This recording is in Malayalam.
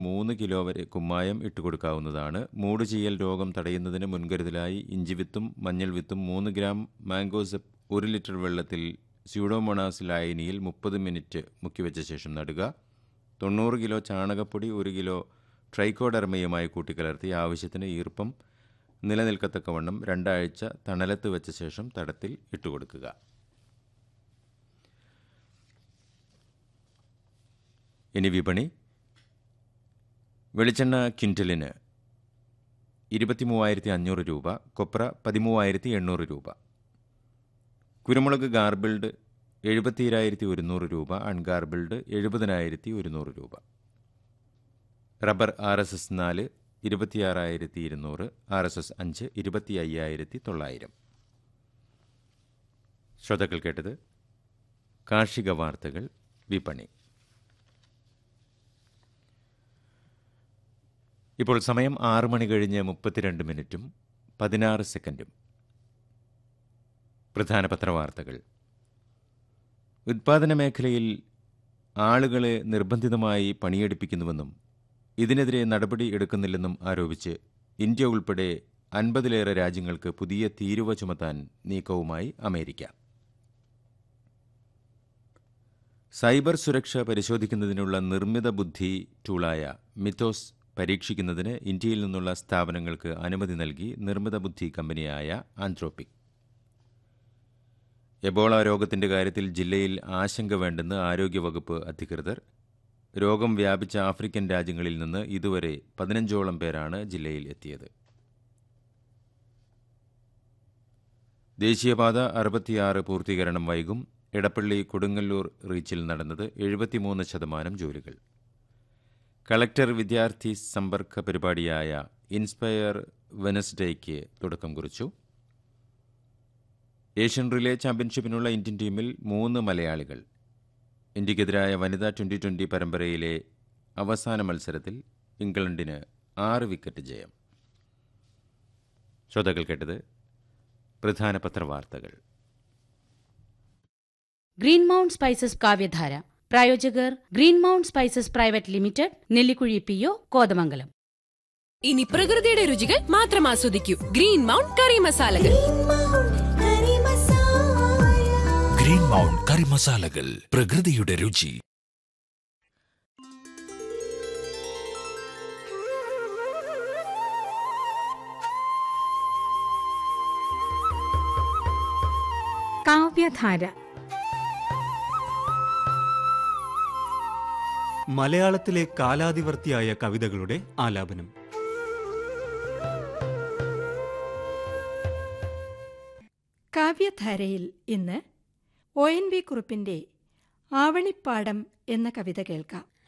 മൂന്ന് കിലോ വരെ കുമ്മായം ഇട്ടുകൊടുക്കാവുന്നതാണ് മൂട് ചീയൽ രോഗം തടയുന്നതിന് മുൻകരുതലായി ഇഞ്ചിവിത്തും മഞ്ഞൾ വിത്തും മൂന്ന് ഗ്രാം മാംഗോസെപ്പ് ഒരു ലിറ്റർ വെള്ളത്തിൽ സ്യൂഡോമോണാസ് ലായനിയിൽ മുപ്പത് മിനിറ്റ് മുക്കിവെച്ച ശേഷം നടുക തൊണ്ണൂറ് കിലോ ചാണകപ്പൊടി ഒരു കിലോ ട്രൈക്കോഡെർമയുമായി കൂട്ടിക്കലർത്തി ആവശ്യത്തിന് ഈർപ്പം നിലനിൽക്കത്തക്കവണ്ണം രണ്ടാഴ്ച തണലത്ത് വെച്ച ശേഷം തടത്തിൽ ഇട്ടുകൊടുക്കുക ഇനി വിപണി വെളിച്ചെണ്ണ ക്വിൻ്റലിന് ഇരുപത്തി മൂവായിരത്തി അഞ്ഞൂറ് രൂപ കൊപ്ര പതിമൂവായിരത്തി എണ്ണൂറ് രൂപ കുരുമുളക് ഗാർബിൾഡ് എഴുപത്തിരായിരത്തി ഒരുന്നൂറ് രൂപ അൺഗാർബിൾഡ് എഴുപതിനായിരത്തി ഒരുന്നൂറ് രൂപ റബ്ബർ ആർ എസ് എസ് നാല് ഇരുപത്തിയാറായിരത്തി ഇരുന്നൂറ് ആർ എസ് എസ് അഞ്ച് ഇരുപത്തി അയ്യായിരത്തി തൊള്ളായിരം ശ്രോതാക്കൾ കേട്ടത് കാർഷിക വാർത്തകൾ വിപണി ഇപ്പോൾ സമയം ആറ് മണി കഴിഞ്ഞ് മുപ്പത്തിരണ്ട് മിനിറ്റും പതിനാറ് സെക്കൻഡും പ്രധാന പത്രവാർത്തകൾ ഉത്പാദന മേഖലയിൽ ആളുകളെ നിർബന്ധിതമായി പണിയെടുപ്പിക്കുന്നുവെന്നും ഇതിനെതിരെ നടപടി എടുക്കുന്നില്ലെന്നും ആരോപിച്ച് ഇന്ത്യ ഉൾപ്പെടെ അൻപതിലേറെ രാജ്യങ്ങൾക്ക് പുതിയ തീരുവ ചുമത്താൻ നീക്കവുമായി അമേരിക്ക സൈബർ സുരക്ഷ പരിശോധിക്കുന്നതിനുള്ള നിർമ്മിത ബുദ്ധി ടൂളായ മിത്തോസ് പരീക്ഷിക്കുന്നതിന് ഇന്ത്യയിൽ നിന്നുള്ള സ്ഥാപനങ്ങൾക്ക് അനുമതി നൽകി നിർമ്മിത ബുദ്ധി കമ്പനിയായ ആന്ത്രോപിക് എബോള രോഗത്തിന്റെ കാര്യത്തിൽ ജില്ലയിൽ ആശങ്ക വേണ്ടെന്ന് ആരോഗ്യവകുപ്പ് അധികൃതർ രോഗം വ്യാപിച്ച ആഫ്രിക്കൻ രാജ്യങ്ങളിൽ നിന്ന് ഇതുവരെ പതിനഞ്ചോളം പേരാണ് ജില്ലയിൽ എത്തിയത് ദേശീയപാത അറുപത്തിയാറ് പൂർത്തീകരണം വൈകും ഇടപ്പള്ളി കൊടുങ്ങല്ലൂർ റീച്ചിൽ നടന്നത് എഴുപത്തിമൂന്ന് ശതമാനം ജോലികൾ കളക്ടർ വിദ്യാർത്ഥി സമ്പർക്ക പരിപാടിയായ ഇൻസ്പയർ വെനസ്ഡേയ്ക്ക് തുടക്കം കുറിച്ചു ഏഷ്യൻ റിലേ ചാമ്പ്യൻഷിപ്പിനുള്ള ഇന്ത്യൻ ടീമിൽ മൂന്ന് മലയാളികൾ ഇന്ത്യക്കെതിരായ വനിതാ ട്വന്റി ട്വന്റി പരമ്പരയിലെ അവസാന മത്സരത്തിൽ ഇംഗ്ലണ്ടിന് ആറ് വിക്കറ്റ് ജയം ശ്രോതാക്കൾ കേട്ടത് പ്രധാന പത്രവാർത്തകൾ ഗ്രീൻ മൗണ്ട് സ്പൈസസ് കാവ്യധാര പ്രായോജകർ green mount spices private limited Nellikuzhi P O Kothamangalam ഇനി പ്രകൃതിയുടെ രുചികൾ മാത്രം ആസ്വദിക്കൂ ഗ്രീൻ മൗണ്ട് കറി മസാലകൾ ഗ്രീൻ മൗണ്ട് കറി മസാലകൾ പ്രകൃതിയുടെ രുചി കാവ്യധാര മലയാളത്തിലെ കാലാതിവർത്തിയായ കവിതകളുടെ ആലാപനം കാവ്യധാരയിൽ ഇന്ന് ഒ എൻ വി കുറുപ്പിന്റെ ആവണിപ്പാടം എന്ന കവിത കേൾക്കാം